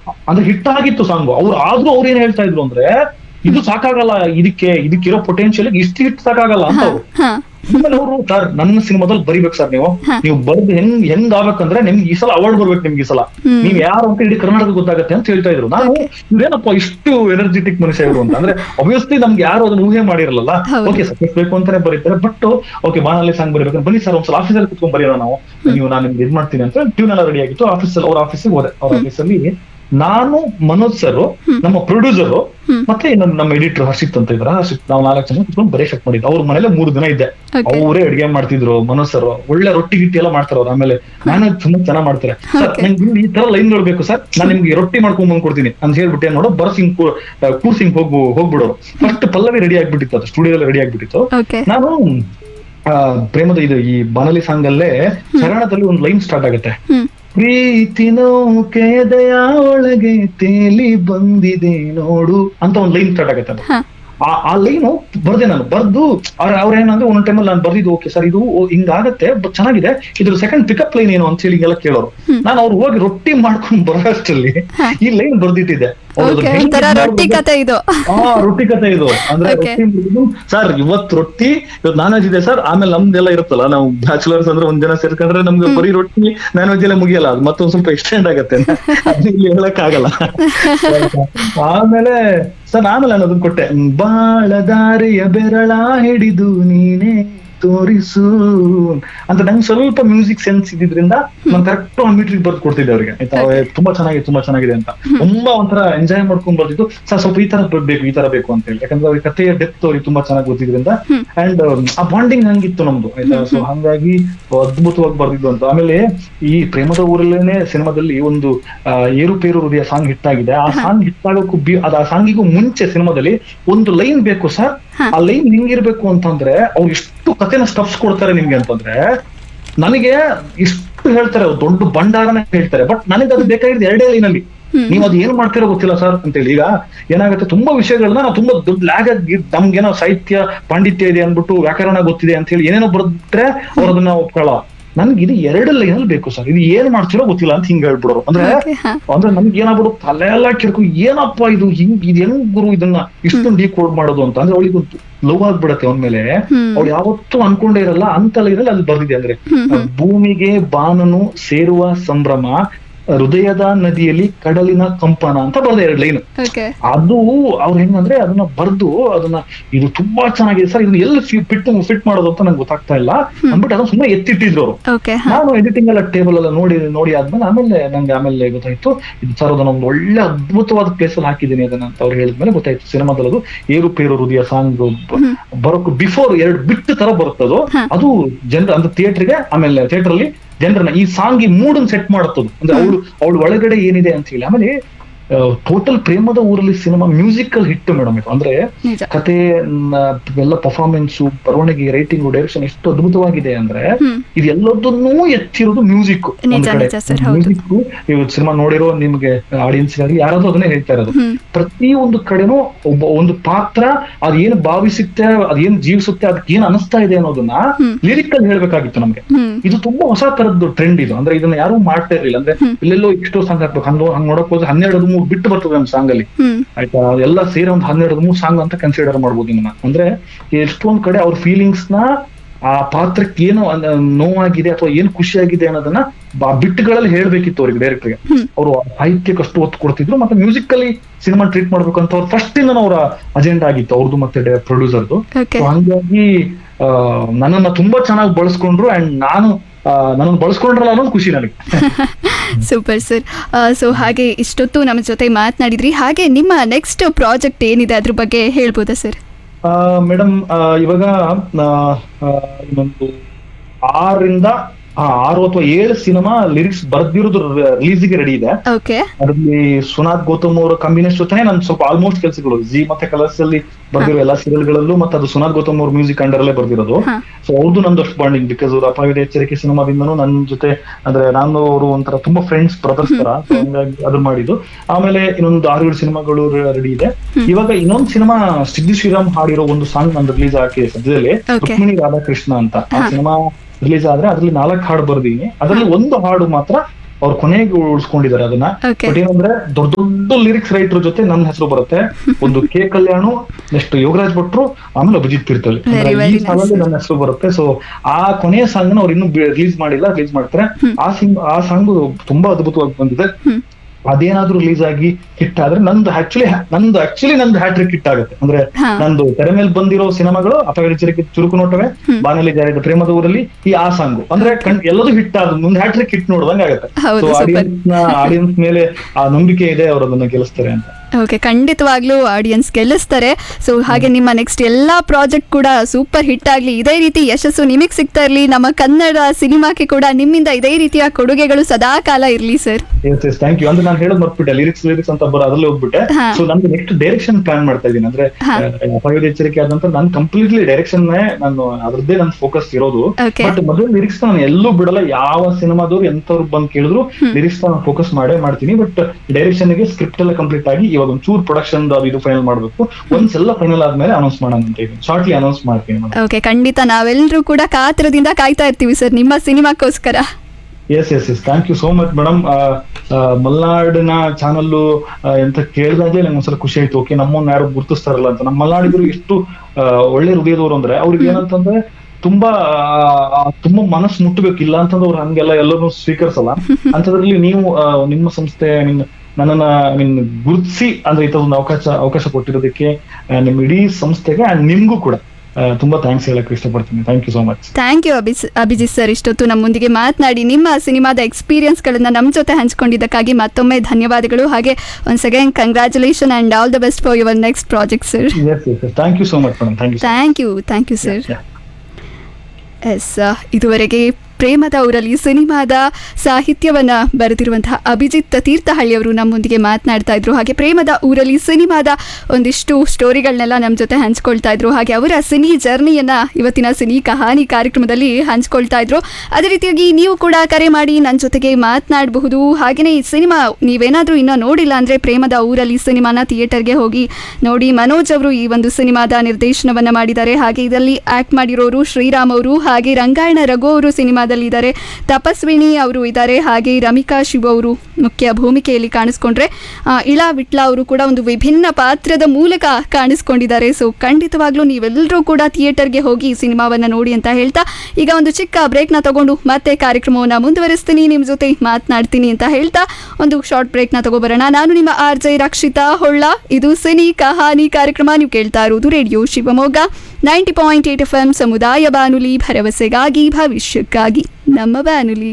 ಅಂದ್ರೆ ಹಿಟ್ ಆಗಿತ್ತು ಸಾಂಗ್ ಅವ್ರು ಆದ್ರೂ ಅವ್ರು ಏನ್ ಹೇಳ್ತಾ ಇದ್ರು ಅಂದ್ರೆ ಇದು ಸಾಕಾಗಲ್ಲ ಇದಕ್ಕೆ ಇದಕ್ಕಿರೋ ಪೊಟೆನ್ಶಿಯಲ್ ಇಷ್ಟು ಹಿಟ್ ಸಾಕಾಗಲ್ಲ ಅಂತ ಅವ್ರು ಹಾ ಆಮೇಲೆ ಅವರು ಸರ್ ನನ್ನ ಸಿನಿಮಾದಲ್ಲಿ ಬರಿಬೇಕು ಸರ್ ನೀವು ನೀವು ಬರ್ದು ಹೆಂಗ್ ಹೆಂಗ್ ಆಗ್ಬೇಕಂದ್ರೆ ನಿಮ್ಗೆ ಈ ಸಲ ಅವಾರ್ಡ್ ಬರ್ಬೇಕು ನಿಮ್ಗೆ ಈ ಸಲ ನೀವ್ ಯಾರು ಅಂತ ಇಡೀ ಕರ್ನಾಟಕ ಗೊತ್ತಾಗತ್ತೆ ಅಂತ ಹೇಳ್ತಾ ಇದ್ರು ನಾನು ಇದೇನಪ್ಪ ಇಷ್ಟು ಎನರ್ಜೆಟಿಕ್ ಮನುಷ್ಯ ಇವರು ಅಂತ ಅಂದ್ರೆ ಅಬ್ವಿಯಸ್ಲಿ ನಮ್ಗೆ ಯಾರು ಅದನ್ನ ಊಹೆ ಮಾಡಿರಲ್ಲ ಹೌದು. ಓಕೆ ಸಕ್ಸಸ್ ಬೇಕು ಅಂತಾನೆ ಬರೀತಾರೆ ಬಟ್ ಓಕೆ ಬಾನಲ್ಲಿ ಸಾಂಗ್ ಬರೀಬೇಕು ಬನ್ನಿ ಸರ್ ಒಂದ್ಸಲ ಆಫೀಸಲ್ಲಿ ಕುತ್ಕೊಂಡ್ ಬರೆಯೋಣ ನಾವು ನೀವು ನಾನು ನಿಮ್ಗೆ ಇದ್ ಮಾಡ್ತೀನಿ ಅಂತ ಟ್ಯೂನ್ ಎಲ್ಲ ರೆಡಿ ಆಗಿತ್ತು ಆಫೀಸಲ್ಲಿ ಅವ್ರ ಆಫೀಸಿಗೆ ಹೋದೆ ಅವ್ರ ಆಫೀಸಲ್ಲಿ ನಾನು ಮನೋಜ್ ಸರ್ ನಮ್ಮ ಪ್ರೊಡ್ಯೂಸರ್ ಮತ್ತೆ ನಮ್ಮ ನಮ್ಮ ಎಡಿಟರ್ ಹರ್ಷಿತ್ ಅಂತ ಇದ್ರ ಹರ್ಷಿತ್ ನಾವು ನಾಲ್ಕು ಜನ ಕುತ್ಕೊಂಡು ಬರೆಯಕ್ ಮಾಡಿದ್ದು ಅವ್ರ ಮನೇಲೆ ಮೂರು ದಿನ ಇದ್ದೆ Okay. ಅವರೇ ಅಡಿಗೆ ಮಾಡ್ತಿದ್ರು ಮನೋಜ್ ಸರ್ ಒಳ್ಳೆ ರೊಟ್ಟಿ ಗಿಟ್ಟಿ ಎಲ್ಲ ಮಾಡ್ತಾರೆ ಅವ್ರು ಆಮೇಲೆ ನಾನು ತುಂಬಾ ಚೆನ್ನಾಗ್ ಮಾಡ್ತಾರೆ ಸರ್ Okay. ನಂಗೆ ಈ ತರ ಲೈನ್ ನೋಡ್ಬೇಕು ಸರ್ ನಾನು ನಿಮ್ಗೆ ರೊಟ್ಟಿ ಮಾಡ್ಕೊಂಡ್ ಬಂದ್ ಕೊಡ್ತೀನಿ ಅಂತ ಹೇಳ್ಬಿಟ್ಟು ಏನ್ ನೋಡು ಬರ್ಸಿಂಗ್ ಕೂರ್ಸಿಂಗ್ ಹೋಗ್ಬು ಹೋಗ್ಬಿಡೋರು ಫಸ್ಟ್ ಪಲ್ಲವಿ ರೆಡಿ ಆಗ್ಬಿಟ್ಟಿತ್ತು ಅದು ಸ್ಟುಡಿಯೋದಲ್ಲಿ ರೆಡಿ ಆಗ್ಬಿಟ್ಟಿತ್ತು ಓಕೆ ನಾನು ಆ, ಪ್ರೇಮದ ಇದು ಈ ಬಾನಲಿ ಸಾಂಗ್ ಅಲ್ಲೇ ಚರಣದಲ್ಲಿ ಒಂದು ಲೈನ್ ಸ್ಟಾರ್ಟ್ ಆಗುತ್ತೆ ಹ್ಮ್ ಪ್ರೀತಿ ನೌಕೆದೆಯ ಒಳಗೆ ತೇಲಿ ಬಂದಿದೆ ನೋಡು ಅಂತ ಒಂದು ಲೈನ್ ಸ್ಟಾರ್ಟ್ ಆಗುತ್ತೆ ಅದು. ಹಾ ಆ ಆ ಲೈನು ಬರ್ದೆ ನಾನು ಬರ್ದು ಅವ್ರ ಅವ್ರ ಏನಂದ್ರೆ ಒಂದೊಂದ್ ಟೈಮಲ್ಲಿ ನಾನು ಬರ್ದಿದ್ದು ಓಕೆ ಸರ್ ಇದು ಓ, ಹಿಂಗಾಗತ್ತೆ ಬಟ್ ಚೆನ್ನಾಗಿದೆ ಇದ್ರ ಸೆಕೆಂಡ್ ಪಿಕಪ್ ಲೈನ್ ಏನು ಅಂತ ಹೇಳಿ ಹಿಂಗೆಲ್ಲ ಕೇಳೋರು ನಾನು ಅವ್ರು ಹೋಗಿ ರೊಟ್ಟಿ ಮಾಡ್ಕೊಂಡು ಬರೋ ಅಷ್ಟರಲ್ಲಿ ಈ ಲೈನ್ ಬರ್ದಿಟ್ಟಿದ್ದೆ ಅವ್ರು ಅದನ್ನ ಓಕೆ ಹೆಂಗ್ ಒಂಥರ ಇದ್ ರೊಟ್ಟಿ ಮಾಡ್ಬೋದು? ಕತೆ ಇದು ಆ ರೊಟ್ಟಿ ಕತೆ ಇದು ಅಂದ್ರೆ Okay. ರೊಟ್ಟಿ ಮುಗಿದು, ಸರ್ ಇವತ್ ರೊಟ್ಟಿ ಇವತ್ ನಾನ್ ವೆಜ್ ಇದೆ ಸರ್ ಆಮೇಲೆ ನಮ್ದೆಲ್ಲ ಇರುತ್ತಲ್ಲ ನಾವು ಬ್ಯಾಚುಲರ್ಸ್ ಅಂದ್ರೆ ಒಂದ್ ಜನ ಸೇರ್ಕೊಂಡ್ರೆ ನಮ್ಗೆ ಬರೀ ರೊಟ್ಟಿ ನಾನ್ ವೆಜ್ ಎಲ್ಲ ಮುಗಿಯಲ್ಲ ಅದು ಮತ್ತೊಂದ್ ಸ್ವಲ್ಪ ಎಕ್ಸ್ಟೆಂಡ್ ಆಗತ್ತೆ ಅದು ಇಲ್ಲಿ ಹೇಳಕ್ ಆಗಲ್ಲ ಆಮೇಲೆ ಸರ್ ಆಮೇಲೆ ನಾನು ಅದನ್ನ ಕೊಟ್ಟೆ ಬಾಳದಾರಿಯ ಬೆರಳ ಹಿಡಿದು ನೀನೇ ತೋರಿಸು ಅಂತ ನಂಗೆ ಸ್ವಲ್ಪ ಮ್ಯೂಸಿಕ್ ಸೆನ್ಸ್ ಇದ್ದಿದ್ರಿಂದ ನಾನು ಕರೆಕ್ಟ್ ಒನ್ ಮೀಟರ್ ಬರ್ದು ಕೊಡ್ತಿದ್ದೆ ಅವ್ರಿಗೆ ಆಯ್ತಾ ಅವ್ರೆ ತುಂಬಾ ಚೆನ್ನಾಗಿದೆ ತುಂಬಾ ಚೆನ್ನಾಗಿದೆ ಅಂತ ತುಂಬಾ ಒಂಥರ ಎಂಜಾಯ್ ಮಾಡ್ಕೊಂಡ್ ಬರ್ತಿದ್ದು ಸರ್ ಸ್ವಲ್ಪ ಈ ತರ ಬೇಕು ಈ ತರ ಬೇಕು ಅಂತ ಹೇಳಿ ಯಾಕಂದ್ರೆ ಅವ್ರಿಗೆ ಕಥೆಯ ಡೆಪ್ತ್ ಅವ್ರಿಗೆ ತುಂಬಾ ಚೆನ್ನಾಗಿ ಗೊತ್ತಿದ್ರಿಂದ ಅಂಡ್ ಆ ಬಾಂಡಿಂಗ್ ಹಂಗಿತ್ತು ನಮ್ದು ಆಯ್ತಾ ಸೊ ಹಂಗಾಗಿ ಅದ್ಭುತವಾಗಿ ಬರ್ದಿದ್ದು ಅಂತ ಆಮೇಲೆ ಈ ಪ್ರೇಮದ ಊರಲ್ಲೇನೆ ಸಿನಿಮಾದಲ್ಲಿ ಒಂದು ಆ, ಏರುಪೇರು ಹೃದಯ ಸಾಂಗ್ ಹಿಟ್ ಆಗಿದೆ ಆ ಸಾಂಗ್ ಹಿಟ್ ಆಗೋಕ್ಕೂ ಬಿ ಅದ ಆ ಸಾಂಗಿಗೂ ಮುಂಚೆ ಸಿನಿಮಾದಲ್ಲಿ ಒಂದು ಲೈನ್ ಬೇಕು ಸರ್ ಆ ಲೈನ್ ಹಿಂಗಿರ್ಬೇಕು ಅಂತಂದ್ರೆ ಅವ್ರು ಇಷ್ಟು ಕಥೆನ ಸ್ಟಫ್ಸ್ ಕೊಡ್ತಾರೆ ನಿಮ್ಗೆ ಅಂತಂದ್ರೆ ನನಗೆ ಇಷ್ಟು ಹೇಳ್ತಾರೆ ಅವ್ರು ದೊಡ್ಡ ಭಂಡಾರನೇ ಹೇಳ್ತಾರೆ ಬಟ್ ನನಗೆ ಅದು ಬೇಕಾಗಿದ್ದು ಎರಡೇ ಲೈನಲ್ಲಿ ನೀವು ಅದು ಏನ್ ಮಾಡ್ತಿರೋ ಗೊತ್ತಿಲ್ಲ ಸರ್ ಅಂತೇಳಿ ಈಗ ಏನಾಗುತ್ತೆ ತುಂಬಾ ವಿಷಯಗಳನ್ನ ನಾವು ತುಂಬಾ ದೊಡ್ಡ ಲ್ಯಾಗ್ ಆಗಿ ನಮ್ಗೇನೋ ಸಾಹಿತ್ಯ ಪಾಂಡಿತ್ಯ ಇದೆ ಅನ್ಬಿಟ್ಟು ವ್ಯಾಕರಣ ಗೊತ್ತಿದೆ ಅಂತ ಹೇಳಿ ಏನೇನೋ ಬರ್ದ್ರೆ ಅವ್ರು ಅದನ್ನ ಒಪ್ಕೊಳ್ಳ ನನ್ಗೆ ಇದು ಎರಡು ಲೈನಲ್ಲಿ ಬೇಕು ಸರ್ ಇದು ಏನ್ ಮಾಡ್ತಿರೋ ಗೊತ್ತಿಲ್ಲ ಅಂತ ಹಿಂಗ್ ಹೇಳ್ಬಿಡೋರು ಅಂದ್ರೆ Okay, ಹಾ. ಅಂದ್ರೆ ನಮ್ಗೆ ಏನಾಗ್ಬಿಡು ತಲೆ ಎಲ್ಲ ಕಿರ್ಕು ಏನಪ್ಪ ಇದು ಹಿಂಗ್ ಇದು ಹೆಂಗ್ ಗುರು ಇದನ್ನ ಇಷ್ಟೊಂದು ಕೋಡ್ ಮಾಡೋದು ಅಂತ ಅಂದ್ರೆ ಅವಳಿಗೆ ಲವ್ ಆಗ್ಬಿಡತ್ತೆ ಅವನ್ಮೇಲೆ ಹ್ಮ್. ಅವಳು ಯಾವತ್ತೂ ಅನ್ಕೊಂಡೇ ಇರಲ್ಲ ಅಂತ ಲೈನಲ್ಲಿ ಅಲ್ಲಿ ಬರ್ದಿದೆ ಅಂದ್ರೆ ಭೂಮಿಗೆ ಬಾನನು ಸೇರುವ ಸಂಭ್ರಮ ಹೃದಯದ ನದಿಯಲ್ಲಿ ಕಡಲಿನ ಕಂಪನ ಅಂತ ಬರ್ದೆ ಎರಡು ಲೈನ್ ಓಕೆ ಅದು ಅವ್ರು ಹೆಂಗಂದ್ರೆ ಅದನ್ನ ಬರ್ದು ಅದನ್ನ ಇದು ತುಂಬಾ ಚೆನ್ನಾಗಿದೆ ಸರ್ ಇದನ್ನ ಎಲ್ಲಿ ಫಿಟ್ ಫಿಟ್ ಮಾಡೋದು ಅಂತ ನಂಗೆ ಗೊತ್ತಾಗ್ತಾ ಇಲ್ಲ ಅಂದ್ಬಿಟ್ಟು ಅದನ್ನ ಸುಮ್ಮನೆ ಎತ್ತಿಟ್ಟಿದ್ರು ಅವರು ಓಕೆ ಹಾ ನಾನು ಎಡಿಟಿಂಗ್ ಎಲ್ಲ ಟೇಬಲ್ ಎಲ್ಲ ನೋಡಿ ನೋಡಿ ಆದ್ಮೇಲೆ ಆಮೇಲೆ ನಂಗೆ ಆಮೇಲೆ ಗೊತ್ತಾಯ್ತು ಇದು ಸರ್ ಅದನ್ನ ಒಂದು ಒಳ್ಳೆ ಅದ್ಭುತವಾದ ಪ್ಲೇಸ್ ಅಲ್ಲಿ ಹಾಕಿದ್ದೀನಿ ಅದನ್ನ ಅಂತ ಅವ್ರು ಹೇಳಿದ್ಮೇಲೆ ಗೊತ್ತಾಯ್ತು ಸಿನಿಮಾದಲ್ಲಿ ಅದು ಏರುಪೇರು ಹೃದಯ ಸಾಂಗ್ ಬರೋಕ್ ಬಿಫೋರ್ ಎರಡು ಬಿಟ್ಟು ತರ ಬರುತ್ತದು ಅದು ಜನರ ಅಂದ್ರೆ ಥಿಯೇಟರ್ಗೆ ಆಮೇಲೆ ಥಿಯೇಟರ್ ಅಲ್ಲಿ ಜನರನ್ನ ಈ ಸಾಂಗ್ ಈ ಮೂಡನ್ ಸೆಟ್ ಮಾಡುತ್ತದು ಅಂದ್ರೆ ಅವಳು ಅವಳ ಒಳಗಡೆ ಏನಿದೆ ಅಂತ ಹೇಳಿ ಆಮೇಲೆ ಟೋಟಲ್ ಪ್ರೇಮದ ಊರಲ್ಲಿ ಸಿನಿಮಾ ಮ್ಯೂಸಿಕಲ್ ಹಿಟ್ ಮೇಡಮ್ ಇದು ಅಂದ್ರೆ ನಿಜ ಕತೆ ನ, ಎಲ್ಲ ಪರ್ಫಾರ್ಮೆನ್ಸ್ ಬರವಣಿಗೆ ರೈಟಿಂಗ್ ಡೈರೆಕ್ಷನ್ ಎಷ್ಟು ಅದ್ಭುತವಾಗಿದೆ ಅಂದ್ರೆ ಹ್ಮ್. ಇದೆಲ್ಲದನ್ನೂ ಎತ್ತಿರೋದು ಮ್ಯೂಸಿಕ್ ನಿಜ, ನಿಜ sir, ಹೌದು. ಮ್ಯೂಸಿಕ್ ಇವತ್ತು ಸಿನಿಮಾ ನೋಡಿರೋ ನಿಮ್ಗೆ ಆಡಿಯನ್ಸ್ ಗಾಗಿ ಯಾರಾದ್ರೂ ಅದನ್ನೇ ಹೇಳ್ತಾ ಇರೋದು ಹ್ಮ್. ಪ್ರತಿ ಒಂದು ಕಡೆನೂ ಒಬ್ಬ ಒಂದು ಪಾತ್ರ ಅದೇನು ಭಾವಿಸುತ್ತೆ ಅದೇನ್ ಜೀವಿಸುತ್ತೆ ಅದಕ್ಕೆ ಏನ್ ಅನಿಸ್ತಾ ಇದೆ ಅನ್ನೋದನ್ನ ಲಿರಿಕ್ ಅಲ್ಲಿ ಹೇಳ್ಬೇಕಾಗಿತ್ತು ನಮ್ಗೆ ಹ್ಮ್ ಇದು ತುಂಬಾ ಹೊಸ ತರದ್ದು ಟ್ರೆಂಡ್ ಇದು ಅಂದ್ರೆ ಇದನ್ನ ಯಾರು ಮಾಡ್ತಾ ಇರ್ಲಿಲ್ಲ ಅಂದ್ರೆ ಇಲ್ಲೆಲ್ಲೋ ಇಷ್ಟೋ ಸಾಂಗ್ ಹಾಕ್ಬೇಕು ಹಂಗ ಹಂಗ್ ನೋಡಕ್ ಹೋದ್ರೆ ಹನ್ನೆರಡು ಮೂರು ಬಿಟ್ಟು ಬರ್ತದೆ ನಮ್ ಸಾಂಗ್ ಅಲ್ಲಿ ಹ್ಮ್ ಆಯ್ತಾ ಎಲ್ಲ ಸೇರಿ ಒಂದು ಹನ್ನೆರಡು ಮೂರು ಸಾಂಗ್ ಅಂತ ಕನ್ಸಿಡರ್ ಮಾಡ್ಬೋದು ಇದನ್ನ ಅಂದ್ರೆ ಎಷ್ಟೊಂದ್ ಕಡೆ ಅವ್ರ ಫೀಲಿಂಗ್ಸ್ ನ ಆ ಪಾತ್ರಕ್ಕೆ ಏನು ಅನ್- ನೋವಾಗಿದೆ ಅಥವಾ ಏನ್ ಖುಷಿಯಾಗಿದೆ ಅನ್ನೋದನ್ನ ಬ- ಬಿಟ್ಟುಗಳಲ್ಲಿ ಹೇಳ್ಬೇಕಿತ್ತು ಅವ್ರಿಗೆ ಡೈರೆಕ್ಟರ್ಗೆ ಅವರು ಸಾಹಿತ್ಯಕ್ಕೆ ಅಷ್ಟು ಒತ್ತು ಕೊಡ್ತಿದ್ರು ಮತ್ತೆ ಮ್ಯೂಸಿಕಲಿ ಸಿನಿಮಾ ಟ್ರೀಟ್ ಮಾಡ್ಬೇಕು ಅಂತ ಅವ್ರ ಫಸ್ಟ್ ಇಂದ ಅವರ ಅಜೆಂಡಾ ಆಗಿತ್ತು ಅವ್ರದ್ದು ಮತ್ತೆ ಪ್ರೊಡ್ಯೂಸರ್ದು ಓಕೆ ಹಂಗಾಗಿ ಆ, ನನ್ನನ್ನ ತುಂಬಾ ಚೆನ್ನಾಗಿ ಬಳಸ್ಕೊಂಡ್ರು ಅಂಡ್ ನಾನು ನನ್ನನ್ನು ಬಳಸ್ಕೊಂಡ್ರಲ್ಲ ಅನ್ನೋದು ಖುಷಿ ನನಗೆ ಸೂಪರ್ ಸರ್ ಸೊ ಹಾಗೆ ಇಷ್ಟೊತ್ತು ನಮ್ಮ ಜೊತೆ ಮಾತನಾಡಿದ್ರಿ ಹಾಗೆ ನಿಮ್ಮ ನೆಕ್ಸ್ಟ್ ಪ್ರಾಜೆಕ್ಟ್ ಏನಿದೆ ಅದ್ರ ಬಗ್ಗೆ ಹೇಳ್ಬೋದಾ ಸರ್ ಮೇಡಮ್ ಇವಾಗ ಆ, ಆ, ಇನ್ನೊಂದು ಆರರಿಂದ ಆ, ಆರು ಅಥವಾ ಏಳು ಸಿನಿಮಾ ಲಿರಿಕ್ಸ್ ಬರ್ದಿರೋದು ರಿಲೀಸ್ಗೆ ರೆಡಿ ಇದೆ ಓಕೆ ಅದರಲ್ಲಿ ಸುನಾಥ್ ಗೌತಮ್ ಅವರ ಕಾಂಬಿನೇಷನ್ ಜೊತೆನೆ ನನ್ ಸ್ವಲ್ಪ ಆಲ್ಮೋಸ್ಟ್ ಕೆಲಸಗಳು ಜಿ ಮತ್ತೆ ಕಲರ್ಸ್ ಅಲ್ಲಿ ಬರ್ದಿರೋ ಎಲ್ಲಾ ಸೀರಿಯಲ್ಗಳಲ್ಲೂ ಮತ್ತೆ ಅದು ಸುನಾಥ್ ಗೌತಮ್ ಅವ್ರ ಮ್ಯೂಸಿಕ್ ಅಂಡರ್ ಅಲ್ಲೇ ಬರ್ದಿರೋದು ಹಾ. ಸೊ ಅವ್ರದ್ದು ನಂದು ಅಷ್ಟು ಬಾಂಡಿಂಗ್ ಬಿಕಾಸ್ ಅವ್ರ ಅಪಾಯದ ಎಚ್ಚರಿಕೆ ಸಿನಿಮಾದಿಂದನೂ ನನ್ನ ಜೊತೆ ಅಂದ್ರೆ ನಾನು ಅವರು ಒಂಥರ ತುಂಬಾ ಫ್ರೆಂಡ್ಸ್ ಬ್ರದರ್ಸ್ ತರ So ಹಂಗಾಗಿ ಅದನ್ನ ಮಾಡಿದ್ದು ಆಮೇಲೆ ಇನ್ನೊಂದು ಆರು ಏಳು ಸಿನಿಮಾಗಳು ರೆಡಿ ಇದೆ ಇವಾಗ ಇನ್ನೊಂದು ಸಿನಿಮಾ ಸಿದ್ದು ಶ್ರೀರಾಮ್ ಹಾಡಿರೋ ಒಂದು ಸಾಂಗ್ ನಂದು ರಿಲೀಸ್ ಆಗಿದೆ ಸದ್ಯದಲ್ಲೇ Okay. ರುಕ್ಮಿಣಿ ರಾಧಾಕೃಷ್ಣ ಅಂತ ಆ ಸಿನಿಮಾ ರಿಲೀಸ್ ಆದ್ರೆ ಅದ್ರಲ್ಲಿ ನಾಲ್ಕು ಹಾಡು ಬರ್ದೀನಿ ಅದ್ರಲ್ಲಿ ಒಂದು ಹಾಡು ಮಾತ್ರ ಅವ್ರು ಕೊನೆಗೆ ಉಳಿಸ್ಕೊಂಡಿದ್ದಾರೆ ಅದನ್ನ Okay. ಬಟ್ ಏನಂದ್ರೆ ದೊಡ್ಡ ದೊಡ್ಡ ಲಿರಿಕ್ಸ್ ರೈಟರ್ ಜೊತೆ ನನ್ನ ಹೆಸರು ಬರುತ್ತೆ ಒಂದು ಕೆ ಕಲ್ಯಾಣು ನೆಕ್ಸ್ಟ್ ಯೋಗರಾಜ್ ಭಟ್ರು ಆಮೇಲೆ ಅಭಿಜಿತ್ ತೀರ್ಥಳ್ಳಿ Very, ಅಂದ್ರೆ very ಈ ಸಾಲಲ್ಲಿ ನನ್ನ ಹೆಸರು ಬರುತ್ತೆ ಸೊ ಆ ಕೊನೆಯ ಸಾಂಗ್ ನ ಅವ್ರು ಇನ್ನೂ ರಿಲೀಸ್ ಮಾಡಿಲ್ಲ ರಿಲೀಸ್ ಮಾಡ್ತಾರೆ ಆ ಸಿಂಗ್ ಆ ಸಾಂಗ್ ತುಂಬಾ ಅದ್ಭುತವಾಗಿ ಬಂದಿದೆ ಅದೇನಾದ್ರೂ ರಿಲೀಸ್ ಆಗಿ ಹಿಟ್ ಆದ್ರೆ ನಂದು ಆಕ್ಚುಲಿ ನಂದು ಆಕ್ಚುಲಿ ನಂದು ಹ್ಯಾಟ್ರಿಕ್ ಹಿಟ್ ಆಗುತ್ತೆ ಅಂದ್ರೆ ಹಾ. ನಂದು ತೆರೆ ಮೇಲೆ ಬಂದಿರೋ ಸಿನಿಮಾಗಳು ಅಪಗಡಿಚರಿಕೆ ಚುರುಕು ನೋಟವೇ ಬಾನಲ್ಲಿ ಜಾರಿದ ಪ್ರೇಮದ ಊರಲ್ಲಿ ಈ ಆ ಸಾಂಗು ಅಂದ್ರೆ ಕಣ್ ಎಲ್ಲದೂ ಹಿಟ್ ಆದ ಮುಂದೆ ಹ್ಯಾಟ್ರಿಕ್ ಹಿಟ್ ನೋಡ್ದಂಗೆ ಆಗುತ್ತೆ ಹೌದು, ಸೊ super. ಆಡಿಯನ್ಸ್ ನ ಆಡಿಯನ್ಸ್ ಮೇಲೆ ಆ ನಂಬಿಕೆ ಇದೆ ಅವ್ರು ಅದನ್ನ ಗೆಲ್ಲಿಸ್ತಾರೆ ಅಂತ ಓಕೆ ಖಂಡಿತವಾಗ್ಲೂ ಆಡಿಯನ್ಸ್ ಗೆಲ್ಲಿಸ್ತಾರೆ ಸೊ ಹಾಗೆ ನಿಮ್ಮ ನೆಕ್ಸ್ಟ್ ಎಲ್ಲ ಪ್ರಾಜೆಕ್ಟ್ ಕೂಡ ಸೂಪರ್ ಹಿಟ್ ಆಗಲಿ ಇದೇ ರೀತಿ ಯಶಸ್ಸು ನಿಮಗೆ ಸಿಗ್ತಾ ಇರಲಿ ನಮ್ಮ ಕನ್ನಡ ಸಿನಿಮಾಕ್ಕೆ ಕೂಡ ನಿಮ್ಮಿಂದ ಇದೇ ರೀತಿಯ ಕೊಡುಗೆಗಳು ಸದಾ ಕಾಲ ಇರಲಿ sir yes yes thank you ಅಂದ್ರೆ ನಾನು ಹೇಳೋದು ಮರ್ಬಿಟ್ಟೆ ಲಿರಿಕ್ಸ್ ಲಿರಿಕ್ಸ್ ಅಂತ ಬರೋ ಅದ್ರಲ್ಲಿ ಹೋಗ್ಬಿಟ್ಟೆ ಹಾ. ಸೊ ನಂದು ನೆಕ್ಸ್ಟ್ ಡೈರೆಕ್ಷನ್ ಪ್ಲಾನ್ ಮಾಡ್ತಾ ಇದ್ದೀನಿ ಅಂದ್ರೆ ಹಾ. ಅಪಾಯದ ಎಚ್ಚರಿಕೆ ಆದಂತ ನಾನು ಕಂಪ್ಲೀಟ್ಲಿ ಡೈರೆಕ್ಷನ್ ನಾನು ಅದ್ರದ್ದೇ ನನ್ ಫೋಕಸ್ ಇರೋದು Okay. ಬಟ್ ಮೊದಲು ಲಿರಿಕ್ಸ್ ನಾನು ಎಲ್ಲೂ ಬಿಡಲ್ಲ ಯಾವ ಸಿನಿಮಾದವ್ರು ಎಂತವ್ರು ಬಂದ್ ಕೇಳಿದ್ರು ಲಿರಿಕ್ಸ್ ನಾನು ಫೋಕಸ್ ಮಾಡೇ ಮಾಡ್ತೀನಿ ಬಟ್ ಡೈರೆಕ್ಷನ್ ಗೆ ಸ್ಕ್ರಿಪ್ಟ್ ಎಲ್ಲ ಕಂಪ್ಲೀಟ್ ಆಗಿ ಇವಾಗ ಒಂಚೂರು ಪ್ರೊಡಕ್ಷನ್ ಅದು ಇದು ಫೈನಲ್ ಮಾಡ್ಬೇಕು ಒಂದ್ಸೆಲ್ಲ ಫೈನಲ್ ಆದ್ಮೇಲೆ ಅನೌನ್ಸ್ ಮಾಡೋಣ ಅಂತ ಇದ್ದೀನಿ ಶಾರ್ಟ್ಲಿ ಅನೌನ್ಸ್ ಮಾಡ್ತೀನಿ ನಾನು ಓಕೆ ಖಂಡಿತ ನಾವೆಲ್ಲರೂ ಕೂಡ ಕಾತರದಿಂದ ಕಾಯ್ತಾ ಇರ್ತೀವಿ ಸರ್ ನಿಮ್ಮ ಸಿನಿಮಾಕ್ಕೋಸ್ಕರ yes yes yes thank you so much madam ಮಲ್ನಾಡಿನ ಚಾನಲ್ ಎಂತ ಕೇಳಿದಾಗ್ಲೇ ನಂಗೆ ಒಂದ್ಸಲ ಖುಷಿ ಆಯ್ತು ಓಕೆ ನಮ್ಮನ್ನ ಯಾರು ಗುರುತಿಸ್ತಾರಲ್ಲ ಅಂತ ನಮ್ಮ ಮಲ್ನಾಡಿಗರು ಎಷ್ಟು ಆ, ಒಳ್ಳೆ ಹೃದಯದವರು ಅಂದ್ರೆ ಅವ್ರಿಗೆ ಏನಂತಂದ್ರೆ ತುಂಬಾ ಆ, ತುಂಬಾ ಮನಸ್ಸು ಮುಟ್ಟಬೇಕಿಲ್ಲ ಅಂತಂದ್ರೆ ಅವ್ರು ಹಂಗೆಲ್ಲ ಎಲ್ಲರೂ ಸ್ವೀಕರಿಸಲ್ಲ ಅಂತದ್ರಲ್ಲಿ ನೀವು ಆ, ನಿಮ್ಮ ಸಂಸ್ಥೆ ನಿಮ್ಮ ನನ್ನನ್ನ ಮೀನ್ ಗುರುತಿಸಿ ಅಂದ್ರೆ ಈ ತರ ಒಂದು ಅವಕಾಶ ಅವಕಾಶ ಕೊಟ್ಟಿರೋದಕ್ಕೆ ಆ, ನಿಮ್ಮ ಇಡೀ ಸಂಸ್ಥೆಗೆ and ನಿಮ್ಗೂ ಕೂಡ ಆ, ತುಂಬಾ ಥ್ಯಾಂಕ್ಸ್ ಹೇಳಕ್ ಇಷ್ಟಪಡ್ತೀನಿ thank you so much thank you ಅಭಿಸ್ ಅಭಿಜಿತ್ ಸರ್ ಇಷ್ಟೊತ್ತು ನಮ್ಮೊಂದಿಗೆ ಮಾತನಾಡಿ ನಿಮ್ಮ ಸಿನಿಮಾದ ಎಕ್ಸ್ಪೀರಿಯನ್ಸ್ಗಳನ್ನು ನಮ್ಮ ಜೊತೆ ಹಂಚ್ಕೊಂಡಿದ್ದಕ್ಕಾಗಿ ಮತ್ತೊಮ್ಮೆ ಧನ್ಯವಾದಗಳು ಹಾಗೆ once again congratulation and all the best for your next project sir yes yes thank you so much madam thank you thank you thank you sir Yeah. Yes ಇದುವರೆಗೆ ಪ್ರೇಮದ ಊರಲ್ಲಿ ಸಿನಿಮಾದ ಸಾಹಿತ್ಯವನ್ನ ಬರೆದಿರುವಂತಹ ಅಭಿಜಿತ್ ತೀರ್ಥಹಳ್ಳಿಯವರು ನಮ್ಮೊಂದಿಗೆ ಮಾತನಾಡ್ತಾ ಇದ್ರು ಹಾಗೆ ಪ್ರೇಮದ ಊರಲ್ಲಿ ಸಿನಿಮಾದ ಒಂದಿಷ್ಟು ಸ್ಟೋರಿಗಳನ್ನೆಲ್ಲ ನಮ್ಮ ಜೊತೆ ಹಂಚ್ಕೊಳ್ತಾ ಇದ್ರು ಹಾಗೆ ಅವರ ಸಿನಿ ಜರ್ನಿಯನ್ನ ಇವತ್ತಿನ ಸಿನಿ ಕಹಾನಿ ಕಾರ್ಯಕ್ರಮದಲ್ಲಿ ಹಂಚ್ಕೊಳ್ತಾ ಇದ್ರು ಅದೇ ರೀತಿಯಾಗಿ ನೀವು ಕೂಡ ಕರೆ ಮಾಡಿ ನನ್ನ ಜೊತೆಗೆ ಮಾತನಾಡಬಹುದು ಹಾಗೆಯೇ ಈ ಸಿನಿಮಾ ನೀವೇನಾದರೂ ಇನ್ನೂ ನೋಡಿಲ್ಲ ಅಂದರೆ ಪ್ರೇಮದ ಊರಲ್ಲಿ ಸಿನಿಮಾನ ಥಿಯೇಟರ್ಗೆ ಹೋಗಿ ನೋಡಿ ಮನೋಜ್ ಅವರು ಈ ಒಂದು ಸಿನಿಮಾದ ನಿರ್ದೇಶನವನ್ನ ಮಾಡಿದ್ದಾರೆ ಹಾಗೆ ಇದರಲ್ಲಿ ಆಕ್ಟ್ ಮಾಡಿರೋರು ಶ್ರೀರಾಮ್ ಅವರು ಹಾಗೆ ರಂಗಾಯಣ ರಘು ಅವರು ಸಿನಿಮಾದಲ್ಲಿದ್ದಾರೆ ತಪಸ್ವಿನಿ ಅವರು ಇದ್ದಾರೆ ಹಾಗೆ ರಮಿಕಾ ಶಿವ ಅವರು ಮುಖ್ಯ ಭೂಮಿಕೆಯಲ್ಲಿ ಕಾಣಿಸ್ಕೊಂಡ್ರೆ ಆ, ಇಳಾ ವಿಟ್ಲ ಅವರು ಕೂಡ ಒಂದು ವಿಭಿನ್ನ ಪಾತ್ರದ ಮೂಲಕ ಕಾಣಿಸ್ಕೊಂಡಿದ್ದಾರೆ ಸೊ ಖಂಡಿತವಾಗ್ಲೂ ನೀವೆಲ್ಲರೂ ಕೂಡ ಥಿಯೇಟರ್ಗೆ ಹೋಗಿ ಈ ಸಿನಿಮಾವನ್ನ ನೋಡಿ ಅಂತ ಹೇಳ್ತಾ ಈಗ ಒಂದು ಚಿಕ್ಕ ಬ್ರೇಕ್ನ ತಗೊಂಡು ಮತ್ತೆ ಕಾರ್ಯಕ್ರಮವನ್ನು ಮುಂದುವರಿಸ್ತೀನಿ ನಿಮ್ಮ ಜೊತೆ ಮಾತನಾಡ್ತೀನಿ ಅಂತ ಹೇಳ್ತಾ ಒಂದು ಶಾರ್ಟ್ ಬ್ರೇಕ್ನ ತಗೋಬರೋಣ ನಾನು ನಿಮ್ಮ ಆರ್ ಜೆ ರಕ್ಷಿತಾ ಹೊಳ್ಳ ಇದು ಸಿನಿ ಕಹಾನಿ ಕಾರ್ಯಕ್ರಮ ನೀವು ಕೇಳ್ತಾ ಇರೋದು radio Shivamogga ninety point eight F M ಸಮುದಾಯ ಬಾನುಲಿ ಭರವಸೆಗಾಗಿ ಭವಿಷ್ಯಕ್ಕಾಗಿ ನಮ್ಮ ಬಾನುಲಿ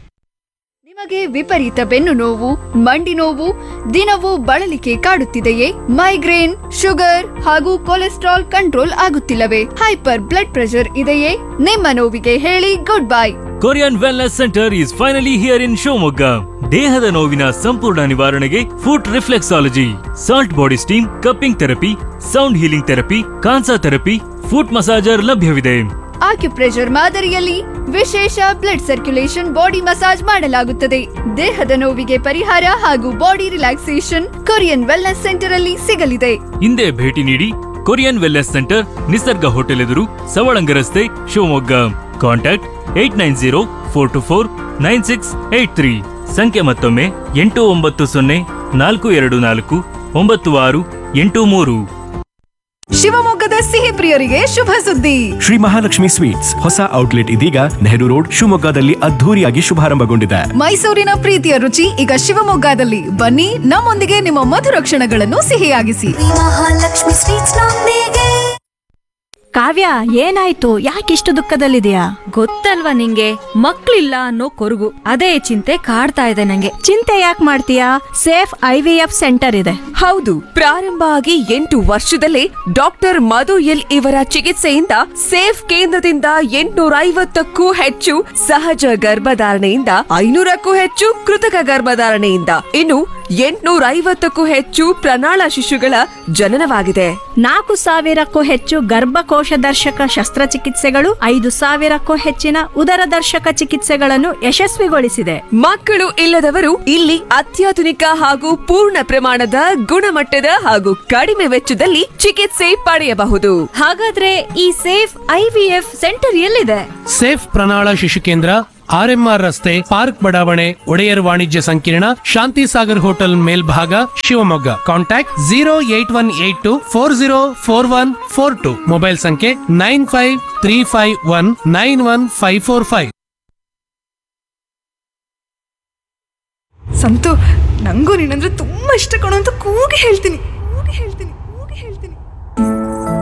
ನಿಮಗೆ ವಿಪರೀತ ಬೆನ್ನು ನೋವು ಮಂಡಿ ನೋವು ದಿನವೂ ಬಳಲಿಕೆ ಕಾಡುತ್ತಿದೆಯೇ ಮೈಗ್ರೇನ್ ಶುಗರ್ ಹಾಗೂ ಕೊಲೆಸ್ಟ್ರಾಲ್ ಕಂಟ್ರೋಲ್ ಆಗುತ್ತಿಲ್ಲವೇ ಹೈಪರ್ ಬ್ಲಡ್ ಪ್ರೆಷರ್ ಇದೆಯೇ ನಿಮ್ಮ ನೋವಿಗೆ ಹೇಳಿ goodbye Korean wellness centre is finally here in Shivamogga ದೇಹದ ನೋವಿನ ಸಂಪೂರ್ಣ ನಿವಾರಣೆಗೆ foot reflexology salt body steam cupping therapy sound healing therapy kansa therapy foot massager ಲಭ್ಯವಿದೆ ಆಕ್ಯುಪ್ರೆಷರ್ ಮಾದರಿಯಲ್ಲಿ ವಿಶೇಷ ಬ್ಲಡ್ ಸರ್ಕ್ಯುಲೇಷನ್ ಬಾಡಿ ಮಸಾಜ್ ಮಾಡಲಾಗುತ್ತದೆ ದೇಹದ ನೋವಿಗೆ ಪರಿಹಾರ ಹಾಗೂ body relaxation Korean wellness centre ಅಲ್ಲಿ ಸಿಗಲಿದೆ ಹಿಂದೆ ಭೇಟಿ ನೀಡಿ Korean wellness centre Nisarga hotel ಎದುರು ಸವಳಂಗ ರಸ್ತೆ Shivamogga contact eight nine zero four two four nine six eight three ಸಂಖ್ಯೆ ಮತ್ತೊಮ್ಮೆ ಎಂಟು ಒಂಬತ್ತು ಸೊನ್ನೆ ನಾಲ್ಕು ಎರಡು ನಾಲ್ಕು ಒಂಬತ್ತು ಆರು ಎಂಟು ಮೂರು ಶಿವಮೊಗ್ಗದ ಸಿಹಿ ಪ್ರಿಯರಿಗೆ ಶುಭ ಸುದ್ದಿ ಶ್ರೀ ಮಹಾಲಕ್ಷ್ಮಿ ಸ್ವೀಟ್ಸ್ ಹೊಸ ಔಟ್ಲೆಟ್ ಇದೀಗ ನೆಹರು ರೋಡ್ ಶಿವಮೊಗ್ಗದಲ್ಲಿ ಅದ್ಧೂರಿಯಾಗಿ ಶುಭಾರಂಭಗೊಂಡಿದೆ ಮೈಸೂರಿನ ಪ್ರೀತಿಯ ರುಚಿ ಈಗ ಶಿವಮೊಗ್ಗದಲ್ಲಿ ಬನ್ನಿ ನಮ್ಮೊಂದಿಗೆ ನಿಮ್ಮ ಮಧುರ ಕ್ಷಣಗಳನ್ನು ಸಿಹಿಯಾಗಿಸಿ ಮಹಾಲಕ್ಷ್ಮಿ ಸ್ವೀಟ್ಸ್ ನೊಂದಿಗೆ ಕಾವ್ಯ ಏನಾಯ್ತು ಯಾಕಿಷ್ಟು ದುಃಖದಲ್ಲಿದೆಯಾ ಗೊತ್ತಲ್ವಾ ನಿಂಗೆ ಮಕ್ಳಿಲ್ಲ ಅನ್ನೋ ಕೊರಗು ಅದೇ ಚಿಂತೆ ಕಾಡ್ತಾ ಇದೆ ನಂಗೆ ಚಿಂತೆ ಯಾಕೆ ಮಾಡ್ತೀಯಾ safe I V F centre ಇದೆ ಹೌದು ಪ್ರಾರಂಭ ಆಗಿ ಎಂಟು ವರ್ಷದಲ್ಲೇ ಡಾಕ್ಟರ್ ಮಧು ಎಲ್ ಇವರ ಚಿಕಿತ್ಸೆಯಿಂದ ಸೇಫ್ ಕೇಂದ್ರದಿಂದ ಎಂಟುನೂರ ಐವತ್ತಕ್ಕೂ ಹೆಚ್ಚು ಸಹಜ ಗರ್ಭಧಾರಣೆಯಿಂದ ಐನೂರಕ್ಕೂ ಹೆಚ್ಚು ಕೃತಕ ಗರ್ಭಧಾರಣೆಯಿಂದ ಇನ್ನು ಎಂಟುನೂರ ಐವತ್ತಕ್ಕೂ ಹೆಚ್ಚು ಪ್ರಣಾಳ ಶಿಶುಗಳ ಜನನವಾಗಿದೆ ನಾಲ್ಕು ಸಾವಿರಕ್ಕೂ ಹೆಚ್ಚು ಗರ್ಭಕೋಶ ದರ್ಶಕ ಶಸ್ತ್ರಚಿಕಿತ್ಸೆಗಳು ಐದು ಸಾವಿರಕ್ಕೂ ಹೆಚ್ಚಿನ ಉದರ ದರ್ಶಕ ಚಿಕಿತ್ಸೆಗಳನ್ನು ಯಶಸ್ವಿಗೊಳಿಸಿದೆ ಮಕ್ಕಳು ಇಲ್ಲದವರು ಇಲ್ಲಿ ಅತ್ಯಾಧುನಿಕ ಹಾಗೂ ಪೂರ್ಣ ಪ್ರಮಾಣದ ಗುಣಮಟ್ಟದ ಹಾಗೂ ಕಡಿಮೆ ವೆಚ್ಚದಲ್ಲಿ ಚಿಕಿತ್ಸೆ ಪಡೆಯಬಹುದು ಹಾಗಾದ್ರೆ ಈ safe I V F centre ಎಲ್ಲಿದೆ ಸೇಫ್ ಪ್ರಣಾಳ ಶಿಶು ಕೇಂದ್ರ ಆರ್ಎಂಆರ್ ರಸ್ತೆ ಪಾರ್ಕ್ ಬಡಾವಣೆ ಒಡೆಯರ್ ವಾಣಿಜ್ಯ ಸಂಕೀರ್ಣ ಶಾಂತಿ ಸಾಗರ್ ಹೋಟೆಲ್ ಮೇಲ್ಭಾಗ Shivamogga contact zero eight one eight two four zero four one four two mobile ಸಂಖ್ಯೆ nine five three five one nine one five four five ಸಂತು ನಂಗೂ ನೀನಂದ್ರೆ ತುಂಬಾ ಇಷ್ಟ ಕಣೋ ಅಂತ ಕೂಗಿ ಹೇಳ್ತೀನಿ ಕೂಗಿ ಹೇಳ್ತೀನಿ